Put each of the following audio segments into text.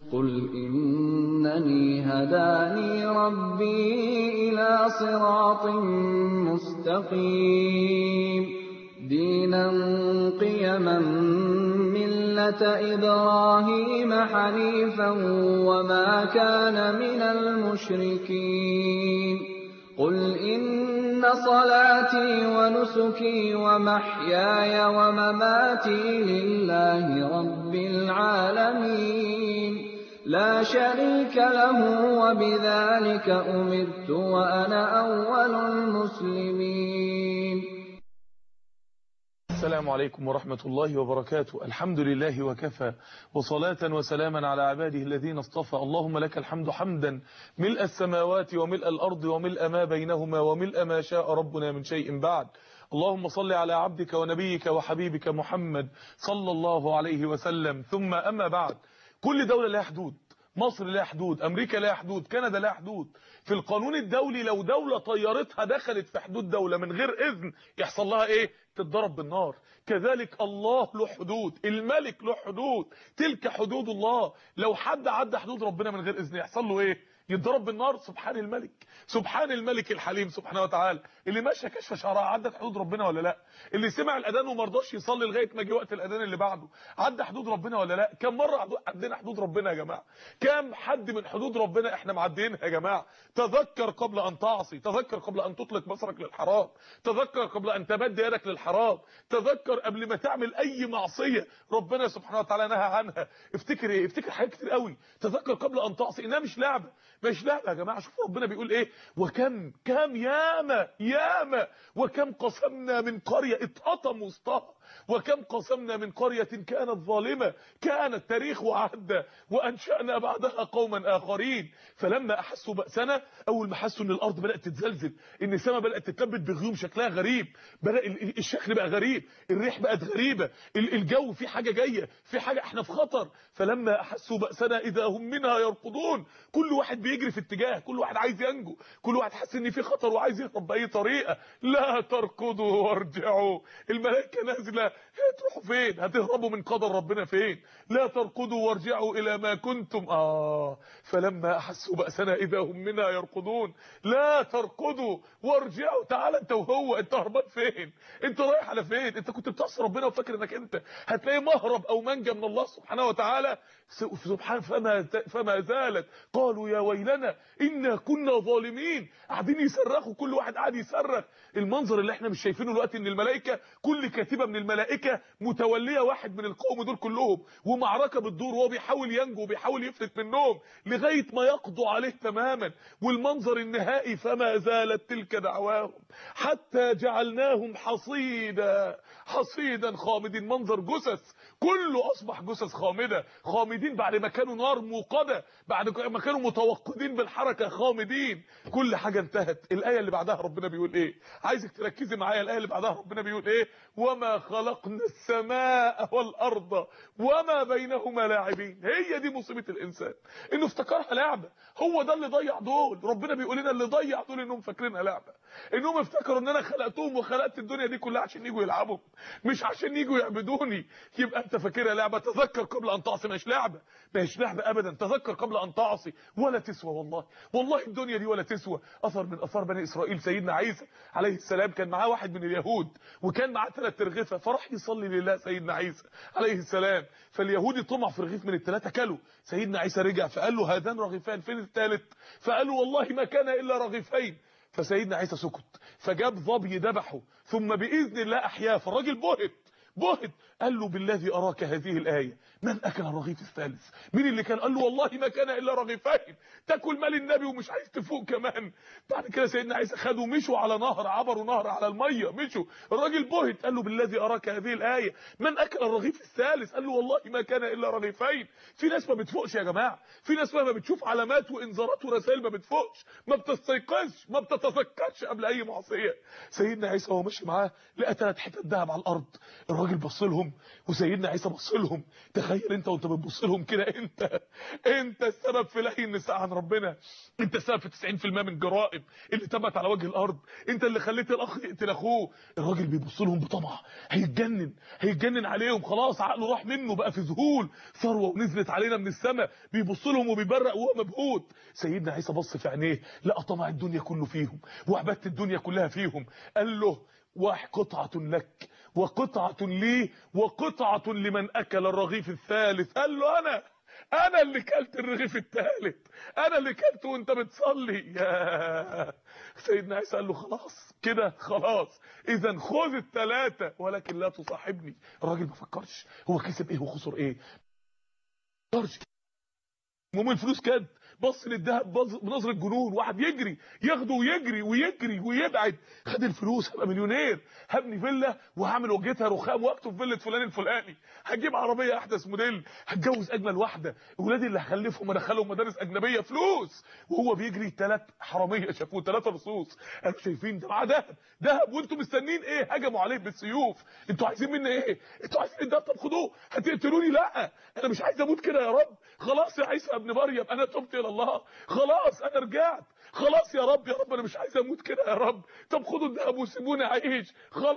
قُلْ إِنَّنِي هَدَانِي رَبِّي إِلَىٰ صِرَاطٍ مُّسْتَقِيمٍ دِينًا قِيَمًا مِّلَّةَ إِبْرَاهِيمَ حَنِيفًا وَمَا كَانَ مِنَ الْمُشْرِكِينَ قُلْ إِنَّ صَلَاتِي وَنُسُكِي وَمَحْيَايَ وَمَمَاتِي لِلَّهِ رَبِّ الْعَالَمِينَ لَا شَرِيكَ لَهُ ۖ وَبِذَٰلِكَ أُمِرْتُ وَأَنَا أَوَّلُ الْمُسْلِمِينَ السلام عليكم ورحمة الله وبركاته الحمد لله وكفى وصلاة وسلاما على عباده الذين اصطفى اللهم لك الحمد حمدا ملء السماوات وملء الأرض وملء ما بينهما وملء ما شاء ربنا من شيء بعد اللهم صل على عبدك ونبيك وحبيبك محمد صلى الله عليه وسلم ثم أما بعد كل دولة لها حدود مصر لها حدود امريكا لها حدود كندا لها حدود في القانون الدولي لو دولة طيارتها دخلت في حدود دولة من غير اذن يحصل لها ايه تتضرب بالنار كذلك الله له حدود الملك له حدود تلك حدود الله لو حد عدى حدود ربنا من غير اذن يحصل له ايه يتضرب بالنار سبحان الملك سبحان الملك الحليم سبحانه وتعالى اللي ماشيه كشف شعرها عدت حدود ربنا ولا لا اللي سمع الاذان وما رضاش يصلي لغايه ما جه وقت الاذان اللي بعده عدى حدود ربنا ولا لا كم مره عدينا حدود ربنا يا جماعه كم حد من حدود ربنا احنا معديينها يا جماعه تذكر قبل ان تعصي تذكر قبل ان تطلق بصرك للحرام تذكر قبل ان تمد يدك للحرام تذكر قبل ما تعمل اي معصيه ربنا سبحانه وتعالى نهى عنها افتكر ايه افتكر حاجات كتير قوي تذكر قبل ان تعصي انها مش لعبه مش لعبه يا جماعه شوفوا ربنا بيقول ايه وكم كم ياما ياما وكم قسمنا من قريه اتقطم وسطها وكم قسمنا من قريه كانت ظالمه كانت تاريخ وعدى وانشانا بعدها قوما اخرين فلما احسوا باسنا اول ما حسوا ان الارض بدات تتزلزل ان السماء بدات تتلبد بغيوم شكلها غريب بدا الشكل بقى غريب الريح بقت غريبه الجو في حاجه جايه في حاجه احنا في خطر فلما احسوا باسنا اذا هم منها يركضون كل واحد بيجري في اتجاه كل واحد عايز ينجو كل واحد حاسس ان في خطر وعايز يهرب باي طريقه لا تركضوا وارجعوا الملائكه نازله هتروحوا فين هتهربوا من قدر ربنا فين لا تركضوا وارجعوا الى ما كنتم اه فلما احسوا باسنا اذا هم منها يركضون لا تركضوا وارجعوا تعال انت وهو انت هربان فين انت رايح على فين انت كنت بتعصي ربنا وفاكر انك انت هتلاقي مهرب او منجا من الله سبحانه وتعالى سبحان فما فما زالت قالوا يا ويلنا انا كنا ظالمين قاعدين يصرخوا كل واحد قاعد يصرخ المنظر اللي احنا مش شايفينه دلوقتي ان الملائكه كل كاتبه من الملائكه متوليه واحد من القوم دول كلهم ومعركه بتدور وهو بيحاول ينجو وبيحاول يفلت منهم لغايه ما يقضوا عليه تماما والمنظر النهائي فما زالت تلك دعواهم حتى جعلناهم حصيدا حصيدا خامدين منظر جثث كله اصبح جثث خامده خامدين بعد ما كانوا نار موقده بعد ما كانوا متوقدين بالحركه خامدين كل حاجه انتهت الايه اللي بعدها ربنا بيقول ايه عايزك تركزي معايا الايه اللي بعدها ربنا بيقول ايه وما خلقنا السماء والارض وما بينهما لاعبين هي دي مصيبه الانسان انه افتكرها لعبه هو ده اللي ضيع دول ربنا بيقول لنا اللي ضيع دول انهم فاكرينها لعبه انهم افتكروا ان انا خلقتهم وخلقت الدنيا دي كلها عشان يجوا يلعبوا مش عشان يجوا يعبدوني يبقى انت فاكرها لعبه تذكر قبل ان تعصي مش لعبه مش لعبه ابدا تذكر قبل ان تعصي ولا تسوى والله والله الدنيا دي ولا تسوى اثر من اثار بني اسرائيل سيدنا عيسى عليه السلام كان معاه واحد من اليهود وكان معاه ثلاث ترغيفه فراح يصلي لله سيدنا عيسى عليه السلام فاليهودي طمع في رغيف من الثلاثه كله سيدنا عيسى رجع فقال له هذان رغيفان فين الثالث فقال له والله ما كان الا رغيفين فسيدنا عيسى سكت فجاب ظبي ذبحه ثم باذن الله احياه فالراجل بهت بهت قال له بالذي اراك هذه الايه من اكل الرغيف الثالث مين اللي كان قال له والله ما كان الا رغيفين تاكل مال النبي ومش عايز تفوق كمان بعد كده سيدنا عيسى خدوا مشوا على نهر عبروا نهر على الميه مشوا الراجل بهت قال له بالذي اراك هذه الايه من اكل الرغيف الثالث قال له والله ما كان الا رغيفين في ناس ما بتفوقش يا جماعه في ناس ما بتشوف علامات وانذارات ورسائل ما بتفوقش ما بتستيقظش ما بتتذكرش قبل اي معصيه سيدنا عيسى وهو ماشي معاه لقى ثلاث حتت ذهب على الارض الراجل بص لهم وسيدنا عيسى بص لهم تخيل انت وانت بتبص لهم كده انت انت السبب في لهي النساء عن ربنا انت السبب في 90% من الجرائم اللي تمت على وجه الارض انت اللي خليت الاخ يقتل اخوه الراجل بيبص لهم بطمع هيتجنن هيتجنن عليهم خلاص عقله راح منه بقى في ذهول ثروه ونزلت علينا من السماء بيبص لهم وبيبرق وهو مبهوت سيدنا عيسى بص في عينيه لقى طمع الدنيا كله فيهم وعباده الدنيا كلها فيهم قال له وقطعة لك وقطعة لي وقطعة لمن أكل الرغيف الثالث قال له أنا أنا اللي كلت الرغيف الثالث أنا اللي كلته وأنت بتصلي يا سيدنا عيسى قال له خلاص كده خلاص إذا خذ الثلاثة ولكن لا تصاحبني الراجل ما فكرش هو كسب إيه وخسر إيه ما فكرش المهم الفلوس كانت بص للذهب بنظره جنون واحد يجري ياخده ويجري ويجري ويبعد خد الفلوس هبقى مليونير هبني فيلا وهعمل وجهتها رخام واكتب فيلا فلان الفلاني هجيب عربيه احدث موديل هتجوز اجمل واحده اولادي اللي هخلفهم ادخلهم مدارس اجنبيه فلوس وهو بيجري ثلاث حراميه شافوه ثلاثه رصوص قالوا شايفين ده معاه ذهب ذهب وانتم مستنيين ايه هجموا عليه بالسيوف انتوا عايزين مني ايه انتوا عايزين الذهب طب خدوه هتقتلوني لا انا مش عايز اموت كده يا رب خلاص يا عيسى ابن مريم انا تبت الى الله خلاص انا رجعت خلاص يا رب يا رب انا مش عايز اموت كده يا رب طب خدوا الذهب وسيبوني اعيش خلاص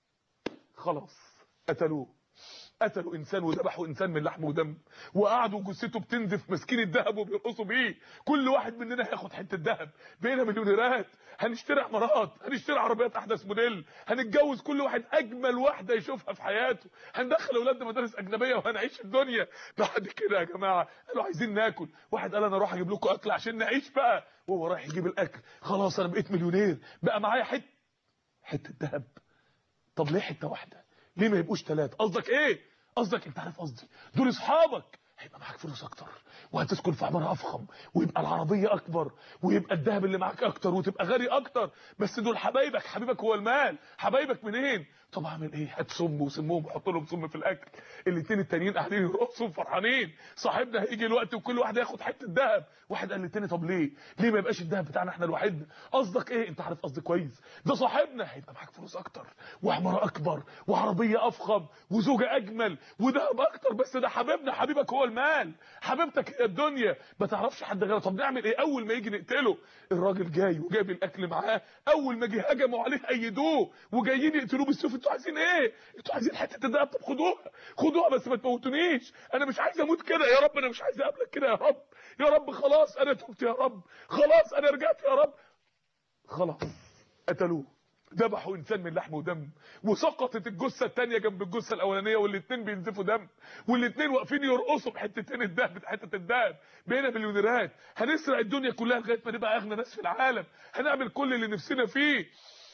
خلاص قتلوه قتلوا انسان وذبحوا انسان من لحم ودم وقعدوا جثته بتنزف ماسكين الذهب وبيرقصوا بيه كل واحد مننا هياخد حته ذهب بقينا مليونيرات هنشتري عمارات هنشتري عربيات احدث موديل هنتجوز كل واحد اجمل واحده يشوفها في حياته هندخل اولادنا مدارس اجنبيه وهنعيش الدنيا بعد كده يا جماعه قالوا عايزين ناكل واحد قال انا اروح اجيب لكم اكل عشان نعيش بقى وهو رايح يجيب الاكل خلاص انا بقيت مليونير بقى معايا حته حته ذهب طب ليه حته واحده ليه ما يبقوش ثلاثه قصدك ايه قصدك انت عارف قصدي دول اصحابك هيبقى معاك فلوس اكتر وهتسكن في عماره افخم ويبقى العربيه اكبر ويبقى الذهب اللي معاك اكتر وتبقى غني اكتر بس دول حبايبك حبيبك هو المال حبايبك منين طب اعمل ايه هات سم وسمهم وحط لهم سم في الاكل الاثنين التانيين قاعدين يرقصوا فرحانين صاحبنا هيجي الوقت وكل واحد ياخد حته ذهب واحد قال للتاني طب ليه ليه ما يبقاش الذهب بتاعنا احنا لوحدنا قصدك ايه انت عارف قصدي كويس ده صاحبنا هيبقى معاك فلوس اكتر وعماره اكبر وعربيه افخم وزوجه اجمل وذهب اكتر بس ده حبيبنا حبيبك هو المال حبيبتك هي الدنيا ما تعرفش حد غيره طب نعمل ايه اول ما يجي نقتله الراجل جاي وجايب الاكل معاه اول ما جه هجموا عليه ايدوه وجايين يقتلوه بالسيوف انتوا عايزين ايه انتوا عايزين حته الدهب طب خدوها خدوها بس ما تموتونيش انا مش عايز اموت كده يا رب انا مش عايز اقابلك كده يا رب يا رب خلاص انا تبت يا رب خلاص انا رجعت يا رب خلاص قتلوه ذبحوا انسان من لحم ودم وسقطت الجثه الثانيه جنب الجثه الاولانيه والاثنين بينزفوا دم والاثنين واقفين يرقصوا بحتتين الذهب حته الذهب بقينا مليونيرات هنسرق الدنيا كلها لغايه ما نبقى اغنى ناس في العالم هنعمل كل اللي نفسنا فيه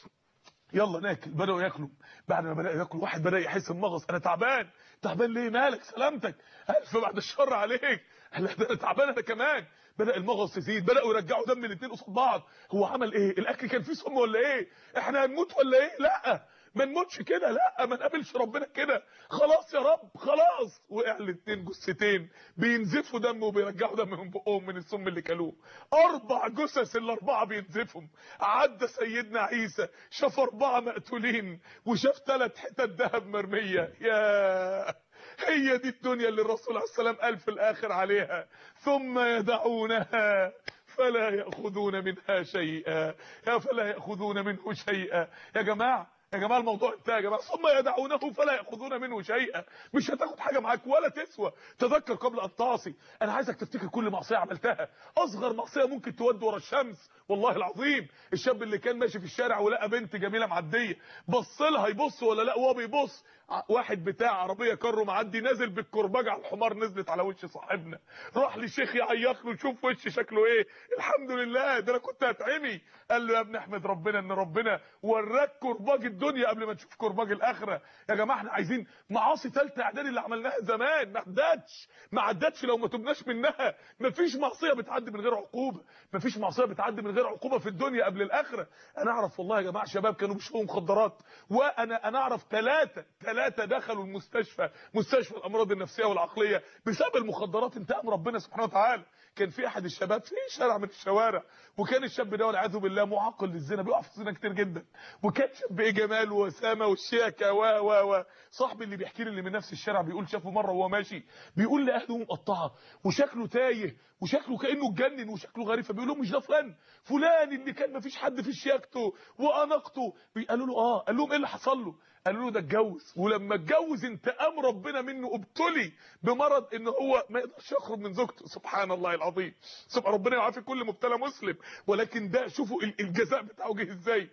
يلا ناكل بداوا ياكلوا بعد ما بداوا ياكلوا واحد بدا يحس بمغص انا تعبان تعبان ليه مالك سلامتك الف بعد الشر عليك انا تعبان انا كمان بدا المغص يزيد بداوا يرجعوا دم الاثنين قصاد بعض هو عمل ايه الاكل كان فيه سم ولا ايه احنا هنموت ولا ايه لا ما نموتش كده لا ما نقابلش ربنا كده خلاص يا رب خلاص وقع الاثنين جثتين بينزفوا دم وبيرجعوا دم من بقهم من السم اللي كلوه اربع جثث الاربعه بينزفهم عدى سيدنا عيسى شاف اربعه مقتولين وشاف ثلاث حتت ذهب مرميه يا هي دي الدنيا اللي الرسول عليه السلام قال في الاخر عليها ثم يدعونها فلا ياخذون منها شيئا يا فلا ياخذون منه شيئا يا جماعه يا جماعه الموضوع انتهى يا جماعه ثم يدعونه فلا ياخذون منه شيئا مش هتاخد حاجه معاك ولا تسوى تذكر قبل ان تعصي انا عايزك تفتكر كل معصيه عملتها اصغر معصيه ممكن تودي ورا الشمس والله العظيم الشاب اللي كان ماشي في الشارع ولقى بنت جميله معديه بص لها يبص ولا لا وهو بيبص واحد بتاع عربيه كره معدي نازل بالكرباج على الحمار نزلت على وش صاحبنا راح لشيخ يعيط له شوف وش شكله ايه الحمد لله ده انا كنت هتعمي قال له يا ابني احمد ربنا ان ربنا وراك كرباج الدنيا قبل ما تشوف كرباج الاخره يا جماعه احنا عايزين معاصي ثالثه اعدادي اللي عملناها زمان ما عدتش ما عدتش لو ما تبناش منها مفيش معصيه بتعدي من غير عقوبه مفيش معصيه بتعدي من غير عقوبه في الدنيا قبل الاخره انا اعرف والله يا جماعه شباب كانوا بيشربوا مخدرات وانا انا اعرف ثلاثه ثلاثه دخلوا المستشفى مستشفى الامراض النفسيه والعقليه بسبب المخدرات انتقم ربنا سبحانه وتعالى كان في احد الشباب في شارع من الشوارع وكان الشاب ده والعياذ بالله معقل للزنا بيقع في الزنا كتير جدا وكان شاب ايه جمال وسامه والشياكه و و و صاحبي اللي بيحكي لي اللي من نفس الشارع بيقول شافه مره وهو ماشي بيقول لاهله مقطعه وشكله تايه وشكله كانه اتجنن وشكله غريب فبيقول لهم مش ده فلان فلان اللي كان مفيش حد في شياكته واناقته قالوا له اه قال لهم ايه اللي حصل له قالوا له ده اتجوز ولما اتجوز انتقام ربنا منه ابتلي بمرض ان هو ما يقدرش يخرج من زوجته سبحان الله العظيم سبحان ربنا يعافي كل مبتلى مسلم ولكن ده شوفوا الجزاء بتاعه جه ازاي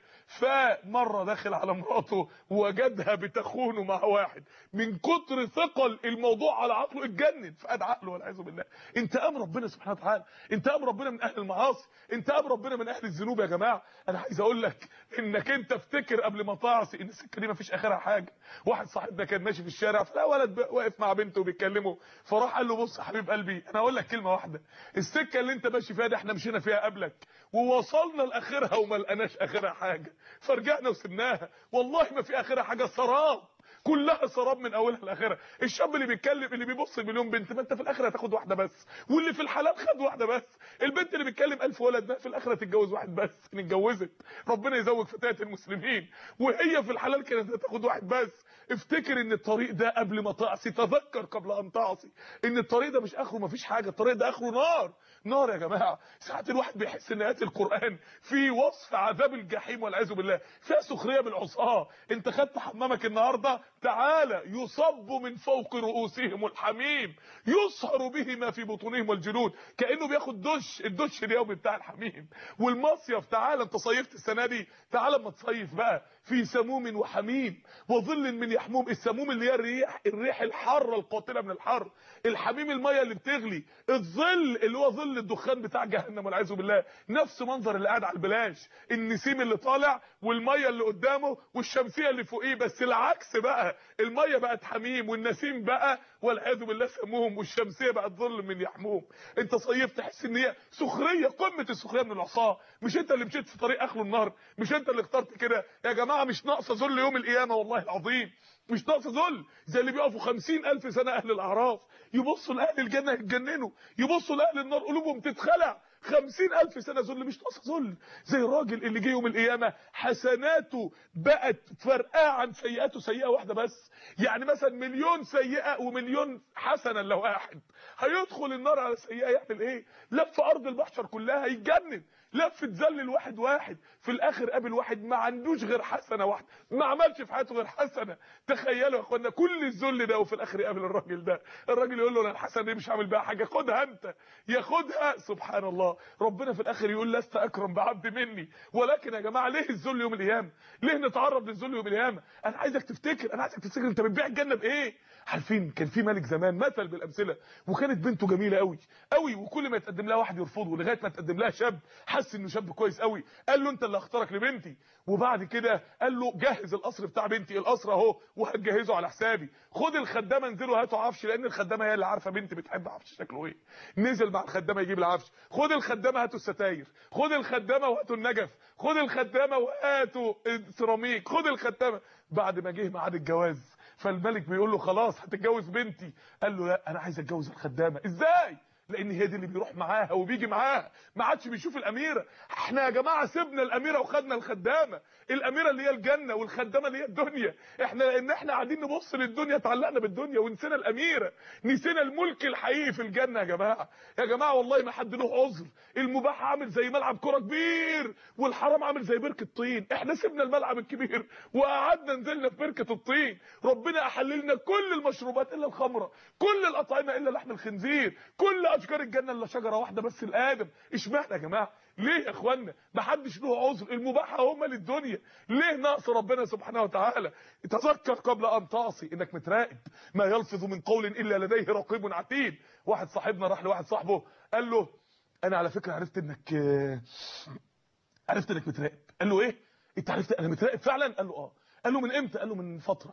فمره داخل على مراته وجدها بتخونه مع واحد من كتر ثقل الموضوع على عقله اتجنن فقد عقله والعياذ بالله انتقام ربنا سبحانه وتعالى انتقام ربنا من اهل المعاصي انتقام ربنا من اهل الذنوب يا جماعه انا عايز اقول لك انك انت افتكر قبل ما تعصي ان السكه دي مفيش اخرها حاجه واحد صاحبنا كان ماشي في الشارع فلا ولد واقف مع بنته وبيتكلموا فراح قال له بص يا حبيب قلبي انا هقول لك كلمه واحده السكه اللي انت ماشي فيها دي احنا مشينا فيها قبلك ووصلنا لاخرها وما لقناش اخرها حاجه فرجعنا وسبناها والله ما في اخرها حاجه سراب كلها سراب من اولها لاخرها الشاب اللي بيتكلم اللي بيبص مليون بنت ما انت في الاخره هتاخد واحده بس واللي في الحلال خد واحده بس البنت اللي بيتكلم ألف ولد ما في الاخره تتجوز واحد بس ان اتجوزت ربنا يزوج فتاه المسلمين وهي في الحلال كانت هتاخد واحد بس افتكر ان الطريق ده قبل ما تعصي تذكر قبل ان تعصي ان الطريق ده مش اخره مفيش حاجه الطريق ده اخره نار نار يا جماعه ساعات الواحد بيحس ان ايات القران في وصف عذاب الجحيم والعياذ بالله فيها سخريه بالعصاه انت خدت حمامك النهارده تعالى يصب من فوق رؤوسهم الحميم يصهر به ما في بطونهم والجلود كانه بياخد دش الدش اليومي بتاع الحميم والمصيف تعالى انت صيفت السنه دي تعالى اما تصيف بقى في سموم وحميم وظل من يحموم السموم اللي هي الريح الريح الحاره القاتله من الحر الحميم الميه اللي بتغلي الظل اللي هو ظل الدخان بتاع جهنم والعياذ بالله نفس منظر اللي قاعد على البلاش النسيم اللي طالع والميه اللي قدامه والشمسيه اللي فوقيه بس العكس بقى الميه بقت حميم والنسيم بقى والعياذ بالله سموم والشمسيه بقت ظل من يحموم انت صيفت تحس ان هي سخريه قمه السخريه من العصاه مش انت اللي مشيت في طريق اخره النار مش انت اللي اخترت كده يا جماعه مش ناقصه ذل يوم القيامه والله العظيم مش ناقصه ذل زي اللي بيقفوا خمسين ألف سنة أهل الأعراف يبصوا لأهل الجنة يتجننوا يبصوا لأهل النار قلوبهم تتخلع خمسين ألف سنة ذل مش ناقصه ذل زي الراجل اللي جه يوم القيامة حسناته بقت فرقاه عن سيئاته سيئة واحدة بس يعني مثلا مليون سيئة ومليون حسنة لواحد هيدخل النار على سيئة يعمل ايه لف أرض المحشر كلها يتجنن لف تذلل واحد واحد في الاخر قابل واحد ما عندوش غير حسنه واحده ما عملش في حياته غير حسنه تخيلوا يا اخوانا كل الذل ده وفي الاخر يقابل الراجل ده الراجل يقول له انا الحسنه دي مش هعمل بيها حاجه خدها انت ياخدها سبحان الله ربنا في الاخر يقول لست اكرم بعبد مني ولكن يا جماعه ليه الذل يوم القيامه ليه نتعرض للذل يوم القيامه انا عايزك تفتكر انا عايزك تفتكر انت بتبيع الجنه بايه عارفين كان في ملك زمان مثل بالامثله وكانت بنته جميله قوي قوي وكل ما يتقدم لها واحد يرفضه لغايه ما تقدم لها شاب حس انه شاب كويس قوي قال له انت اللي هختارك لبنتي وبعد كده قال له جهز القصر بتاع بنتي القصر اهو وهتجهزه على حسابي خد الخدامه انزلوا هاتوا عفش لان الخدامه هي اللي عارفه بنتي بتحب عفش شكله ايه نزل مع الخدامه يجيب العفش خد الخدامه هاتوا الستاير خد الخدامه وهاتوا النجف خد الخدامه وهاتوا السيراميك خد الخدامه بعد ما جه ميعاد الجواز فالملك بيقول له خلاص هتتجوز بنتي قال له لا انا عايز اتجوز الخدامه ازاي لان هي دي اللي بيروح معاها وبيجي معاها ما عادش بيشوف الاميره احنا يا جماعه سيبنا الاميره وخدنا الخدامه الاميره اللي هي الجنه والخدامه اللي هي الدنيا احنا لان احنا قاعدين نبص للدنيا اتعلقنا بالدنيا ونسينا الاميره نسينا الملك الحقيقي في الجنه يا جماعه يا جماعه والله ما حد له عذر المباح عامل زي ملعب كره كبير والحرام عامل زي بركه طين احنا سيبنا الملعب الكبير وقعدنا نزلنا في بركه الطين ربنا احللنا كل المشروبات الا الخمره كل الاطعمه الا لحم الخنزير كل اشجار الجنه الا شجره واحده بس لادم اشمعنى يا جماعه ليه يا اخوانا ما حدش له عذر المباح هم للدنيا ليه نقص ربنا سبحانه وتعالى تذكر قبل ان تعصي انك متراقب ما يلفظ من قول الا لديه رقيب عتيد واحد صاحبنا راح لواحد صاحبه قال له انا على فكره عرفت انك عرفت انك متراقب قال له ايه انت عرفت انا متراقب فعلا قال له اه قال له من امتى قال له من فتره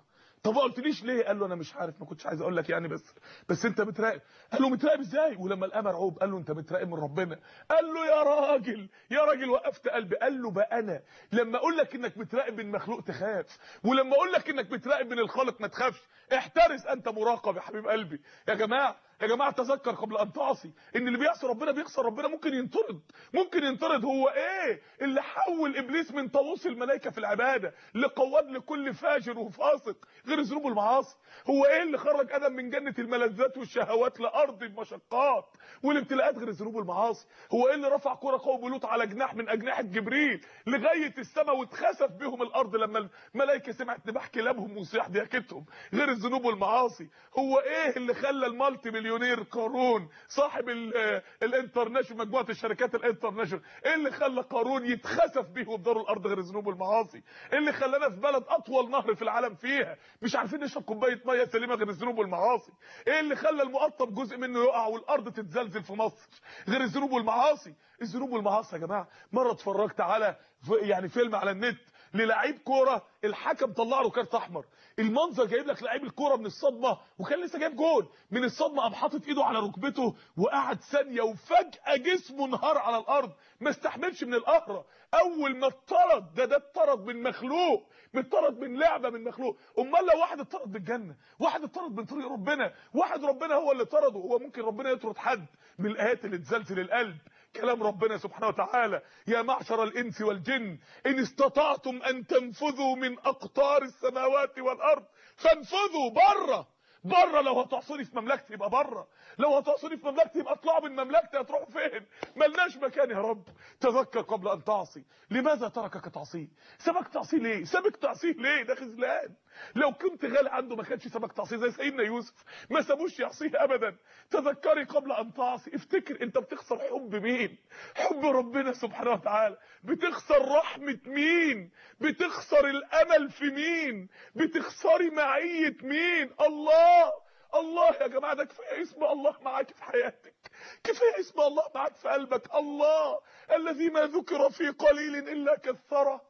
طب ما قلتليش ليه قال له انا مش عارف ما كنتش عايز اقول لك يعني بس بس انت متراقب قال له متراقب ازاي ولما لقاه مرعوب قال له انت متراقب من ربنا قال له يا راجل يا راجل وقفت قلبي قال له بقى انا لما اقول لك انك متراقب من مخلوق تخاف ولما اقول لك انك متراقب من الخالق ما تخافش احترس انت مراقب يا حبيب قلبي يا جماعه يا جماعه تذكر قبل ان تعصي ان اللي بيعصي ربنا بيخسر ربنا ممكن ينطرد ممكن ينطرد هو ايه اللي حول ابليس من طاووس الملائكه في العباده لقواد لكل فاجر وفاسق غير ذنوب المعاصي هو ايه اللي خرج ادم من جنه الملذات والشهوات لارض المشقات والابتلاءات غير ذنوب المعاصي هو ايه اللي رفع كره قوم لوط على جناح من اجنحه جبريل لغايه السماء واتخسف بهم الارض لما الملائكه سمعت نباح كلابهم وصياح ضحكتهم غير الذنوب والمعاصي هو ايه اللي خلى المالتي مليونير قارون صاحب الانترناشونال مجموعه الشركات الانترناشونال ايه اللي خلى قارون يتخسف بيهم دار الارض غير الذنوب والمعاصي ايه اللي خلانا في بلد اطول نهر في العالم فيها مش عارفين نشرب كوبايه ميه سليمه غير الذنوب والمعاصي ايه اللي خلى المقطب جزء منه يقع والارض تتزلزل في مصر غير الذنوب والمعاصي الذنوب والمعاصي يا جماعه مره اتفرجت على يعني فيلم على النت للعيب كوره الحكم طلع له كارت احمر المنظر جايب لك لعيب الكوره من الصدمه وكان لسه جايب جول من الصدمه قام حاطط ايده على ركبته وقعد ثانيه وفجاه جسمه انهار على الارض ما استحملش من القهره اول ما اتطرد ده ده اتطرد من مخلوق متطرد من لعبه من مخلوق امال لو واحد اتطرد بالجنه واحد اتطرد من طريق ربنا واحد ربنا هو اللي طرده هو ممكن ربنا يطرد حد من الايات اللي تزلزل القلب كلام ربنا سبحانه وتعالى يا معشر الانس والجن ان استطعتم ان تنفذوا من اقطار السماوات والارض فانفذوا بره بره لو هتعصوني في مملكتي يبقى بره لو هتعصوني في مملكتي يبقى اطلعوا من مملكتي هتروحوا فين ملناش مكان يا رب تذكر قبل ان تعصي لماذا تركك تعصيه سابك تعصيه ليه سابك تعصيه ليه ده خذلان لو كنت غالي عنده ما كانش سابك تعصيه زي سيدنا يوسف ما سابوش يعصيه ابدا تذكري قبل ان تعصي افتكر انت بتخسر حب مين حب ربنا سبحانه وتعالى بتخسر رحمه مين بتخسر الامل في مين بتخسري معيه مين الله الله يا جماعه ده كفايه اسم الله معاك في حياتك كفايه اسم الله معاك في قلبك الله الذي ما ذكر في قليل الا كثره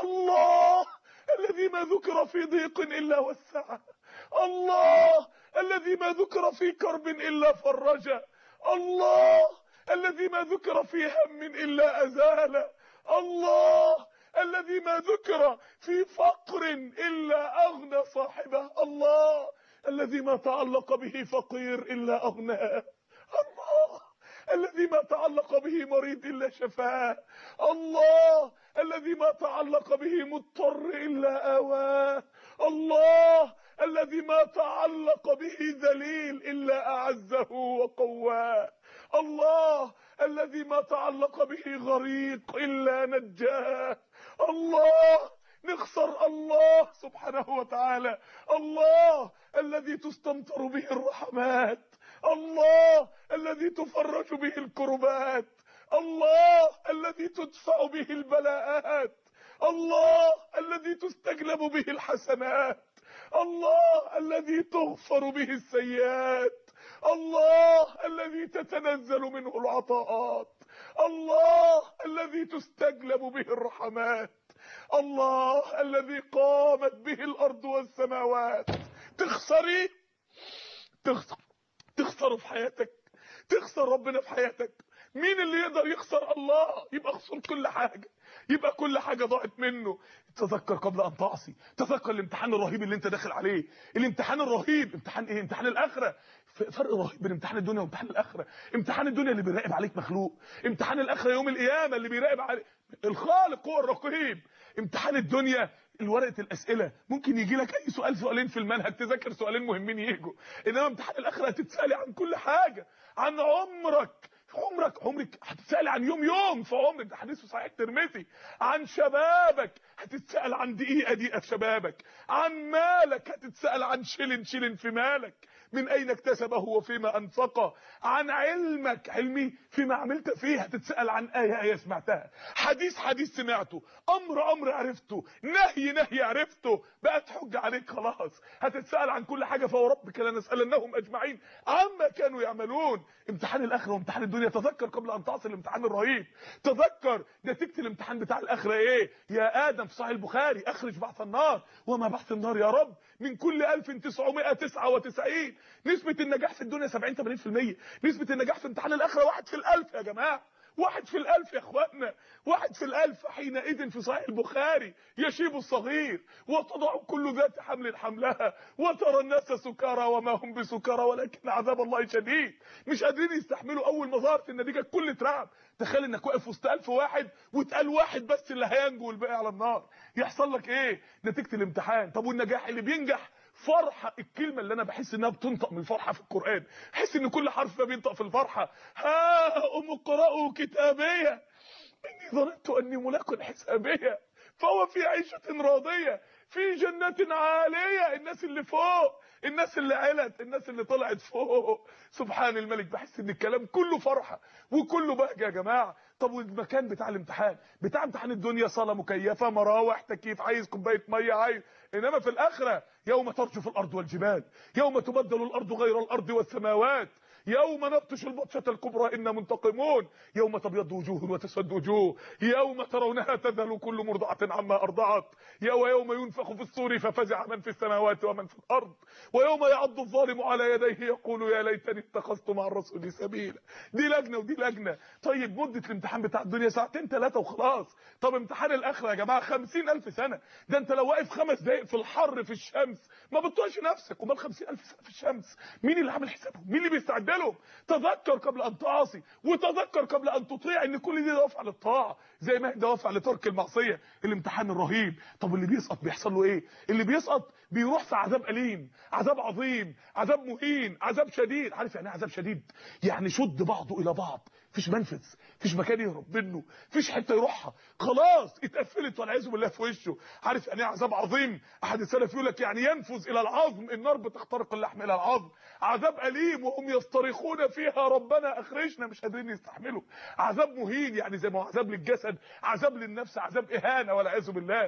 الله الذي ما ذكر في ضيق الا وسعه الله الذي ما ذكر في كرب الا فرجه الله الذي ما ذكر في هم الا ازاله الله الذي ما ذكر في فقر الا اغنى صاحبه الله الذي ما تعلق به فقير الا اغناه الله الذي ما تعلق به مريض الا شفاه الله الذي ما تعلق به مضطر الا اواه الله الذي ما تعلق به ذليل الا اعزه وقواه الله الذي ما تعلق به غريق الا نجاه الله نخسر الله سبحانه وتعالى الله الذي تستمطر به الرحمات الله الذي تفرج به الكربات الله الذي تدفع به البلاءات الله الذي تستجلب به الحسنات الله الذي تغفر به السيئات الله الذي تتنزل منه العطاءات الله الذي تستجلب به الرحمات الله الذي قامت به الارض والسماوات تخسري تخسر تخسره في حياتك تخسر ربنا في حياتك مين اللي يقدر يخسر الله يبقى خسر كل حاجه يبقى كل حاجه ضاعت منه تذكر قبل ان تعصي تذكر الامتحان الرهيب اللي انت داخل عليه الامتحان الرهيب امتحان ايه امتحان الاخره فرق رهيب بين امتحان الدنيا وامتحان الاخره امتحان الدنيا اللي بيراقب عليك مخلوق امتحان الاخره يوم القيامه اللي بيراقب عليك الخالق هو الرقيب امتحان الدنيا الورقه الاسئله ممكن يجي لك اي سؤال سؤالين في المنهج تذاكر سؤالين مهمين يجوا انما امتحان الاخره هتتسالي عن كل حاجه عن عمرك عمرك عمرك هتتسال عن يوم يوم في عمرك ده حديث صحيح الترمذي عن شبابك هتتسال عن دقيقه دقيقه في شبابك عن مالك هتتسال عن شلن شلن في مالك من اين اكتسبه وفيما انفقه عن علمك علمي فيما عملت فيه هتتسال عن ايه ايه سمعتها حديث حديث سمعته امر امر عرفته نهي نهي عرفته بقت حجه عليك خلاص هتتسال عن كل حاجه فوربك لنسالنهم اجمعين عما كانوا يعملون امتحان الاخره وامتحان الدنيا تذكر قبل ان تعصي الامتحان الرهيب تذكر نتيجه الامتحان بتاع الاخره ايه يا ادم في صحيح البخاري اخرج بعث النار وما بعث النار يا رب من كل 1999 نسبه النجاح في الدنيا 70 80% نسبه النجاح في امتحان الاخره واحد في الالف يا جماعه واحد في الالف يا اخواتنا واحد في الالف حينئذ في صحيح البخاري يشيب الصغير وتضع كل ذات حمل حملها وترى الناس سكارى وما هم بسكارى ولكن عذاب الله شديد مش قادرين يستحملوا اول ما ظهرت النتيجه الكل اترعب تخيل انك واقف وسط 1000 واحد وتقال واحد بس اللي هينجو والباقي على النار يحصل لك ايه نتيجه الامتحان طب والنجاح اللي بينجح فرحة الكلمة اللي انا بحس انها بتنطق من الفرحة في القرآن بحس ان كل حرف فيها بينطق في الفرحة ها ام اقرأوا كتابية اني ظننت اني ملاك حسابية فهو في عيشة راضية في جنة عالية الناس اللي فوق الناس اللي علت الناس اللي طلعت فوق سبحان الملك بحس ان الكلام كله فرحة وكله بهجة يا جماعة طب والمكان بتاع الامتحان بتاع امتحان الدنيا صالة مكيفة مراوح تكييف عايز كوباية مية عايز انما في الاخرة يوم ترجف الارض والجبال يوم تبدل الارض غير الارض والسماوات يوم نبطش البطشة الكبرى إنا منتقمون يوم تبيض وجوه وتسود وجوه يوم ترونها تذهل كل مرضعة عما أرضعت ويوم ينفخ في الصور ففزع من في السماوات ومن في الأرض ويوم يعض الظالم على يديه يقول يا ليتني اتخذت مع الرسول سبيلا دي لجنة ودي لجنة طيب مدة الامتحان بتاع الدنيا ساعتين ثلاثة وخلاص طب امتحان الآخرة يا جماعة خمسين ألف سنة ده انت لو واقف خمس دقايق في الحر في الشمس ما بتطوعش نفسك امال خمسين ألف سنة في الشمس مين اللي عامل حسابهم مين اللي بيستعد لهم تذكر قبل ان تعصي وتذكر قبل ان تطيع ان كل دي دوافع للطاعه زي ما هي دوافع لترك المعصيه الامتحان الرهيب طب اللي بيسقط بيحصل له ايه اللي بيسقط بيروح في عذاب اليم عذاب عظيم عذاب مهين عذاب شديد عارف يعني ايه عذاب شديد يعني شد بعضه الى بعض مفيش منفذ مفيش مكان يهرب منه مفيش حته يروحها خلاص اتقفلت والعياذ بالله في وشه عارف يعني ايه عذاب عظيم احد السلف يقول لك يعني ينفذ الى العظم النار بتخترق اللحم الى العظم عذاب اليم وهم يصطرخون فيها ربنا اخرجنا مش قادرين يستحملوا عذاب مهين يعني زي ما هو عذاب للجسد عذاب للنفس عذاب اهانه والعياذ بالله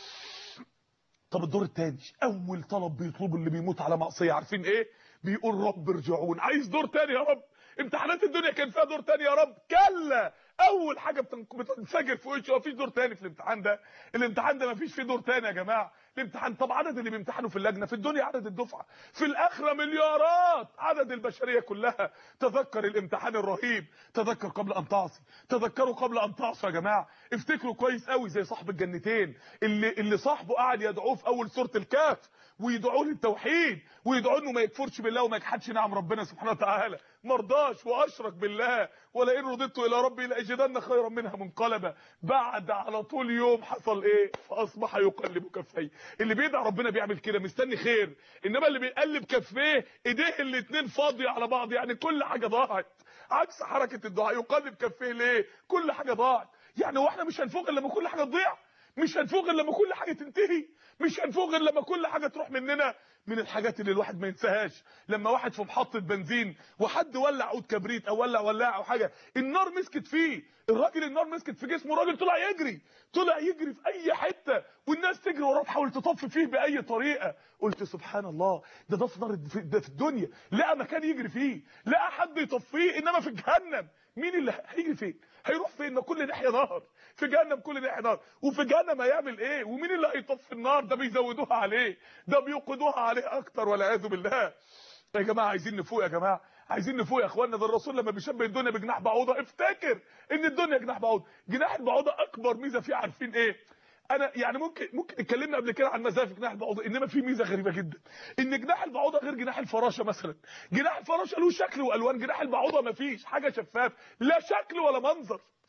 طب الدور الثاني اول طلب بيطلبه اللي بيموت على معصيه عارفين ايه بيقول رب ارجعون عايز دور تاني يا رب امتحانات الدنيا كان فيها دور تاني يا رب كلا اول حاجه بتنفجر في وشه مفيش دور تاني في الامتحان ده الامتحان ده مفيش فيه دور تاني يا جماعه الامتحان طب عدد اللي بيمتحنوا في اللجنه في الدنيا عدد الدفعه في الاخره مليارات عدد البشريه كلها تذكر الامتحان الرهيب تذكر قبل ان تعصي تذكروا قبل ان تعصوا يا جماعه افتكروا كويس قوي زي صاحب الجنتين اللي اللي صاحبه قعد يدعوه في اول سوره الكهف ويدعوه للتوحيد ويدعوه انه ما يكفرش بالله وما يجحدش نعم ربنا سبحانه وتعالى مرضاش واشرك بالله ولئن رددت الى ربي لاجدن خيرا منها منقلبا بعد على طول يوم حصل ايه فاصبح يقلب كفيه اللي بيدعي ربنا بيعمل كده مستني خير انما اللي بيقلب كفيه ايديه الاتنين فاضيه على بعض يعني كل حاجه ضاعت عكس حركه الدعاء يقلب كفيه ليه كل حاجه ضاعت يعني هو احنا مش هنفوق الا لما كل حاجه تضيع مش هنفوق الا لما كل حاجه تنتهي مش هنفوق الا لما كل حاجه تروح مننا من الحاجات اللي الواحد ما ينساهاش لما واحد في محطه بنزين وحد ولع عود كبريت او ولع ولاعه او حاجه النار مسكت فيه الراجل النار مسكت في جسمه الراجل طلع يجري طلع يجري في اي حته والناس تجري وراه تحاول تطفي فيه باي طريقه قلت سبحان الله ده ده في نار ده في الدنيا لقى مكان يجري فيه لقى حد يطفيه انما في جهنم مين اللي هيجري فين هيروح فين ما كل ناحيه نار في جهنم كل ناحيه نار وفي جهنم هيعمل ايه ومين اللي هيطفي النار ده بيزودوها عليه ده بيوقدوها عليه اكتر والعياذ بالله يا جماعه عايزين نفوق يا جماعه عايزين نفوق يا اخوانا ده الرسول لما بيشبه الدنيا بجناح بعوضه افتكر ان الدنيا جناح بعوضه جناح البعوضه اكبر ميزه فيه عارفين ايه انا يعني ممكن ممكن اتكلمنا قبل كده عن مزايا في جناح البعوضه انما في ميزه غريبه جدا ان جناح البعوضه غير جناح الفراشه مثلا جناح الفراشه له شكل والوان جناح البعوضه ما فيش حاجه شفاف لا شكل ولا منظر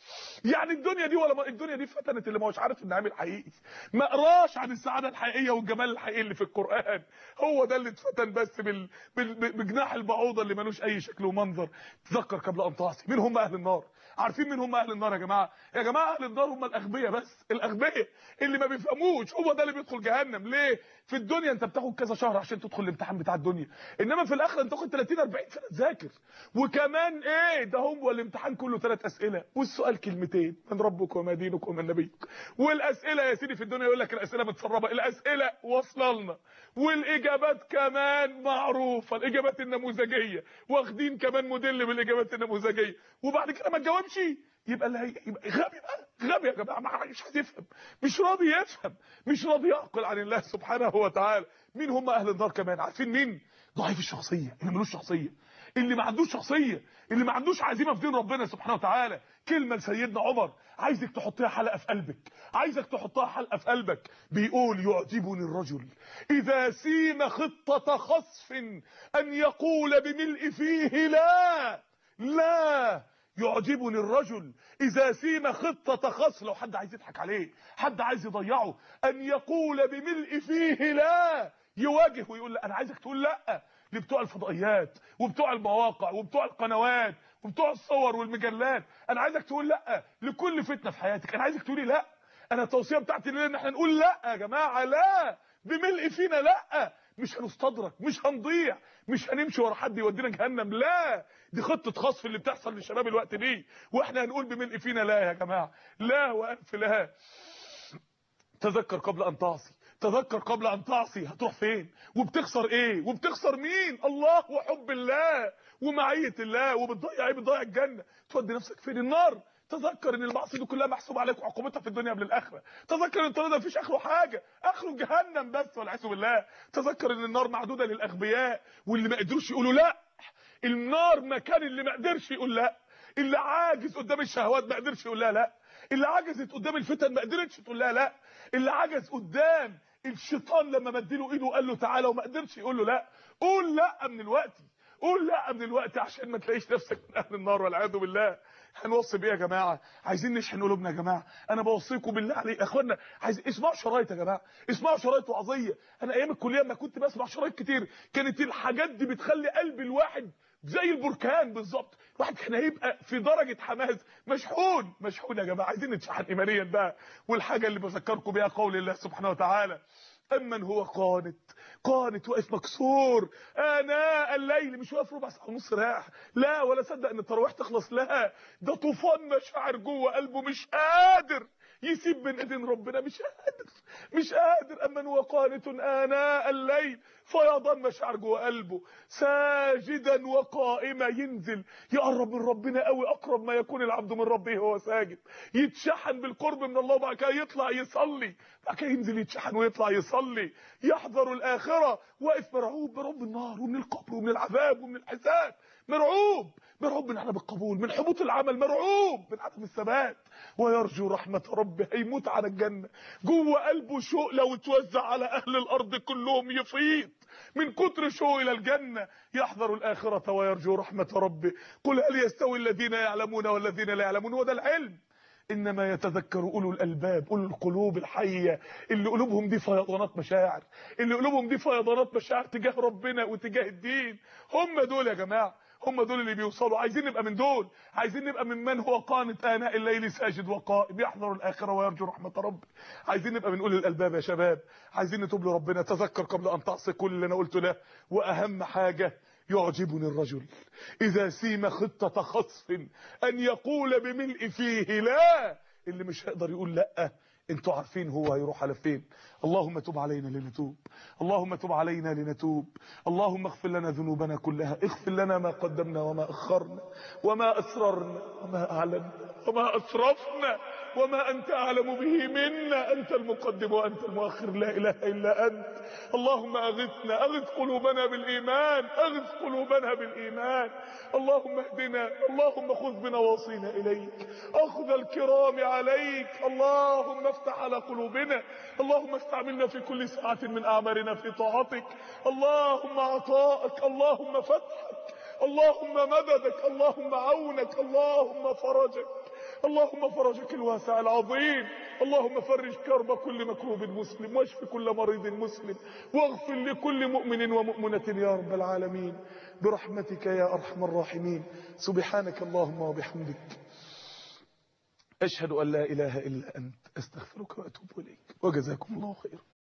يعني الدنيا دي ولا ما الدنيا دي فتنت اللي ما هوش عارف النعيم الحقيقي ما قراش عن السعاده الحقيقيه والجمال الحقيقي اللي في القران هو ده اللي اتفتن بس بال... بال... بجناح البعوضه اللي ملوش اي شكل ومنظر تذكر قبل ان تعصي مين هم اهل النار عارفين مين هم اهل النار يا جماعه يا جماعه اهل النار هم الاغبياء بس الاغبياء اللي ما بيفهموش هو ده اللي بيدخل جهنم ليه في الدنيا انت بتاخد كذا شهر عشان تدخل الامتحان بتاع الدنيا انما في الاخره انت تاخد 30 40 سنه تذاكر وكمان ايه ده هو الامتحان كله ثلاث اسئله والسؤال كلمتين من ربك وما دينك ومن نبيك والاسئله يا سيدي في الدنيا يقول لك الاسئله متسربه الاسئله واصله لنا والاجابات كمان معروفه الاجابات النموذجيه واخدين كمان موديل بالاجابات النموذجيه وبعد كده ما تجاوبش يبقى اللي هي يبقى غبي بقى غبي يا جماعه مش هتفهم مش راضي يفهم مش راضي يعقل عن الله سبحانه وتعالى مين هم اهل النار كمان عارفين مين ضعيف الشخصيه اللي ملوش شخصيه اللي ما عندوش شخصيه اللي ما عندوش عزيمه في دين ربنا سبحانه وتعالى كلمه لسيدنا عمر عايزك تحطيها حلقه في قلبك عايزك تحطها حلقه في قلبك بيقول يعجبني الرجل اذا سيم خطه خصف ان يقول بملء فيه لا لا يعجبني الرجل اذا سيم خطه خصف لو حد عايز يضحك عليه حد عايز يضيعه ان يقول بملء فيه لا يواجه ويقول لا انا عايزك تقول لا لبتوع الفضائيات وبتوع المواقع وبتوع القنوات وبتوع الصور والمجلات انا عايزك تقول لا لكل فتنه في حياتك انا عايزك تقولي لا انا التوصيه بتاعتي ليه ان احنا نقول لا يا جماعه لا بملء فينا لا مش هنستدرك مش هنضيع مش هنمشي ورا حد يودينا جهنم لا دي خطه خصف اللي بتحصل للشباب الوقت دي واحنا هنقول بملء فينا لا يا جماعه لا والف لا تذكر قبل ان تعصي تذكر قبل ان تعصي هتروح فين وبتخسر ايه وبتخسر مين الله وحب الله ومعيه الله وبتضيع ايه بتضيع الجنه تودي نفسك فين النار تذكر ان المعصيه دي كلها محسوبه عليك وعقوبتها في الدنيا قبل الاخره تذكر ان الطريق ده مفيش اخره حاجه اخره جهنم بس والعياذ بالله تذكر ان النار معدوده للاغبياء واللي ما قدروش يقولوا لا النار مكان اللي ما قدرش يقول لا اللي عاجز قدام الشهوات ما قدرش يقول لها لا اللي عجزت قدام الفتن ما قدرتش تقول لها لا اللي عجز قدام الشيطان لما مديله ايده وقال له تعالى وما قدرش يقول له لا قول لا من الوقت قول لا من الوقت عشان ما تلاقيش نفسك من اهل النار والعياذ بالله هنوصي بايه يا جماعه عايزين نشحن قلوبنا يا جماعه انا بوصيكم بالله عليك يا اخوانا عايز اسمعوا شرايط يا جماعه اسمعوا شرايط وعظيه انا ايام الكليه لما كنت بسمع شرايط كتير كانت الحاجات دي بتخلي قلب الواحد زي البركان بالظبط الواحد كان هيبقى في درجه حماس مشحون مشحون يا جماعه عايزين نتشحن ايمانيا بقى والحاجه اللي بذكركم بيها قول الله سبحانه وتعالى امن هو قانت قانت واقف مكسور اناء الليل مش واقف ربع ساعه ونص راح لا ولا صدق ان التراويح تخلص لا ده طوفان مشاعر جوه قلبه مش قادر يسيب من ايدين ربنا مش قادر مش قادر امن هو قانت اناء الليل فيضان مشاعر جوه قلبه ساجدا وقائما ينزل يقرب من ربنا قوي اقرب ما يكون العبد من ربه وهو ساجد يتشحن بالقرب من الله وبعد كده يطلع يصلي بعد كده ينزل يتشحن ويطلع يصلي يحضر الاخره واقف مرعوب برب النار ومن القبر ومن العذاب ومن الحساب مرعوب مرعوب من عدم القبول من حبوط العمل مرعوب من عدم الثبات ويرجو رحمة ربه هيموت على الجنة جوه قلبه شوق لو اتوزع على أهل الأرض كلهم يفيض من كتر شوق إلى الجنة يحذر الآخرة ويرجو رحمة ربه قل هل يستوي الذين يعلمون والذين لا يعلمون وده العلم انما يتذكر اولو الالباب اولو القلوب الحيه اللي قلوبهم دي فيضانات مشاعر اللي قلوبهم دي فيضانات مشاعر تجاه ربنا وتجاه الدين هم دول يا جماعه هم دول اللي بيوصلوا عايزين نبقى من دول عايزين نبقى من من هو قانت آناء الليل ساجد وقائم يحذر الآخرة ويرجو رحمة ربه عايزين نبقى من أولي الألباب يا شباب عايزين نتوب لربنا تذكر قبل أن تعصي كل اللي أنا قلته ده وأهم حاجة يعجبني الرجل إذا سيم خطة خصف أن يقول بملء فيه لا اللي مش هيقدر يقول لأ انتوا عارفين هو هيروح على فين اللهم تب علينا لنتوب اللهم تب علينا لنتوب اللهم اغفر لنا ذنوبنا كلها اغفر لنا ما قدمنا وما اخرنا وما اسررنا وما اعلنا وما اسرفنا وما انت اعلم به منا انت المقدم وانت المؤخر لا اله الا انت اللهم اغثنا اغث قلوبنا بالايمان اغث قلوبنا بالايمان اللهم اهدنا اللهم خذ بنواصينا اليك اخذ الكرام عليك اللهم افتح على قلوبنا اللهم استعملنا في كل ساعة من اعمارنا في طاعتك اللهم عطاءك اللهم فتحك اللهم مددك اللهم عونك اللهم فرجك اللهم فرجك الواسع العظيم اللهم فرج كرب كل مكروب مسلم واشف كل مريض مسلم واغفر لكل مؤمن ومؤمنة يا رب العالمين برحمتك يا أرحم الراحمين سبحانك اللهم وبحمدك أشهد أن لا إله إلا أنت أستغفرك وأتوب إليك وجزاكم الله خيرا